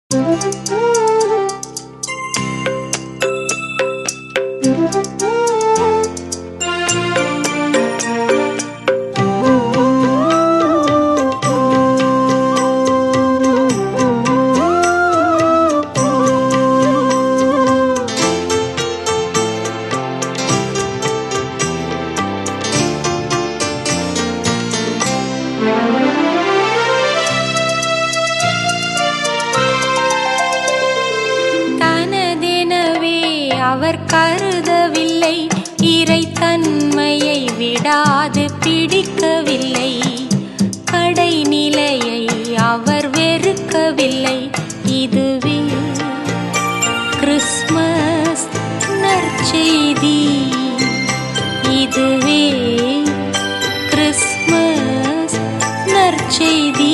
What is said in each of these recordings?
தனதெனவே அவர் கருதவில்லை இறைத்தன்மையை விடாது பிடிக்கவில்லை கடைநிலையை அவர் வெறுக்கவில்லை இதுவே கிறிஸ்மஸ் நற்செய்தி இதுவே கிறிஸ்மஸ் நற்செய்தி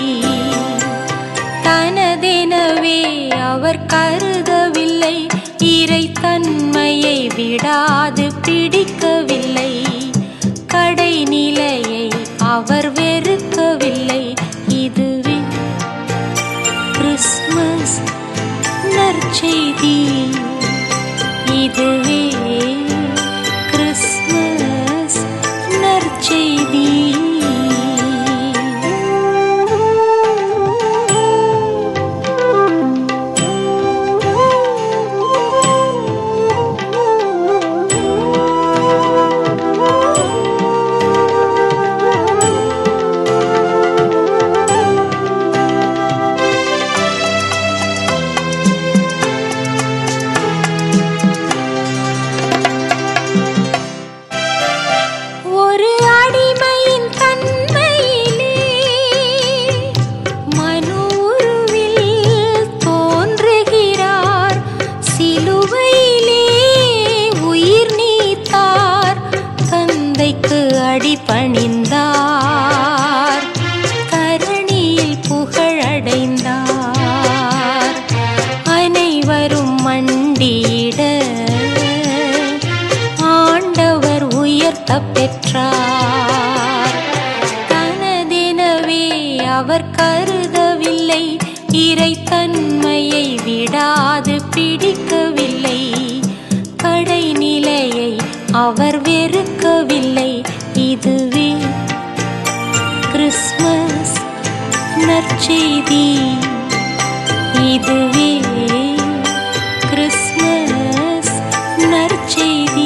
தனதெனவே அவர் கருதவில்லை இறைத்தன்மையை விடாது பிடிக்கவில்லை கடைநிலையை அவர் வெறுக்கவில்லை இதுவே கிறிஸ்மஸ் நற்செய்தி இதுவே கிறிஸ்மஸ் நற்செய்தி ஒரு அடிமையின் தன்மையிலே மனூருவில் தோன்றுகிறார் சிலுவையிலே உயிர் நீத்தார் தந்தைக்கு அடிபணிந்தார் கரணியில் புகழடைந்தார் அனைவரும் மண்டியிட ஆண்டவர் உயர்த்த பெற்றார் தனதெனவே அவர் கருதவில்லை இறைத்தன்மையை விடாது பிடிக்கவில்லை கடைநிலையை அவர் வெறுக்கவில்லை இதுவே கிறிஸ்மஸ் நற்செய்தி இதுவே கிறிஸ்மஸ் நற்செய்தி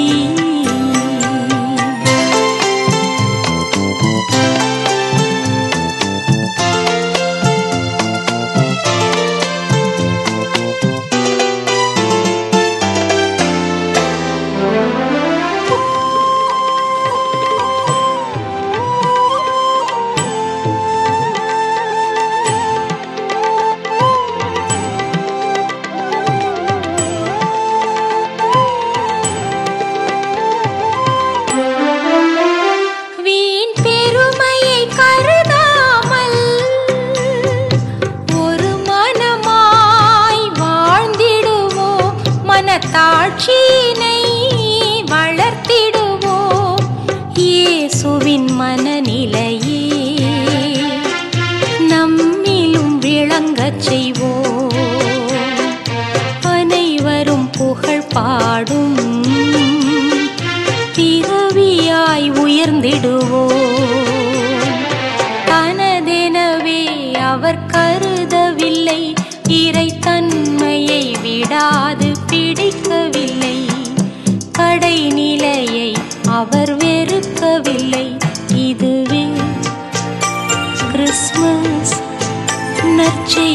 வீண் பெருமையை கருதாமல் ஒரு மனமாய் வாழ்ந்திடுவோம் மனத்தாட்சியினை வளர்த்திடுவோம் இயேசுவின் மனநிலையே நம்மிலும் விளங்கச் செய்வோம் அனைவரும் புகழ் பாடும் பிறவியாய் உயர்ந்திடுவோம் தனதெனவே அவர் கருதவில்லை இறைத்தன்மையை விடாது பிடிக்கவில்லை கடைநிலையை அவர் வெறுக்கவில்லை இதுவே கிறிஸ்மஸ் நற்செய்தி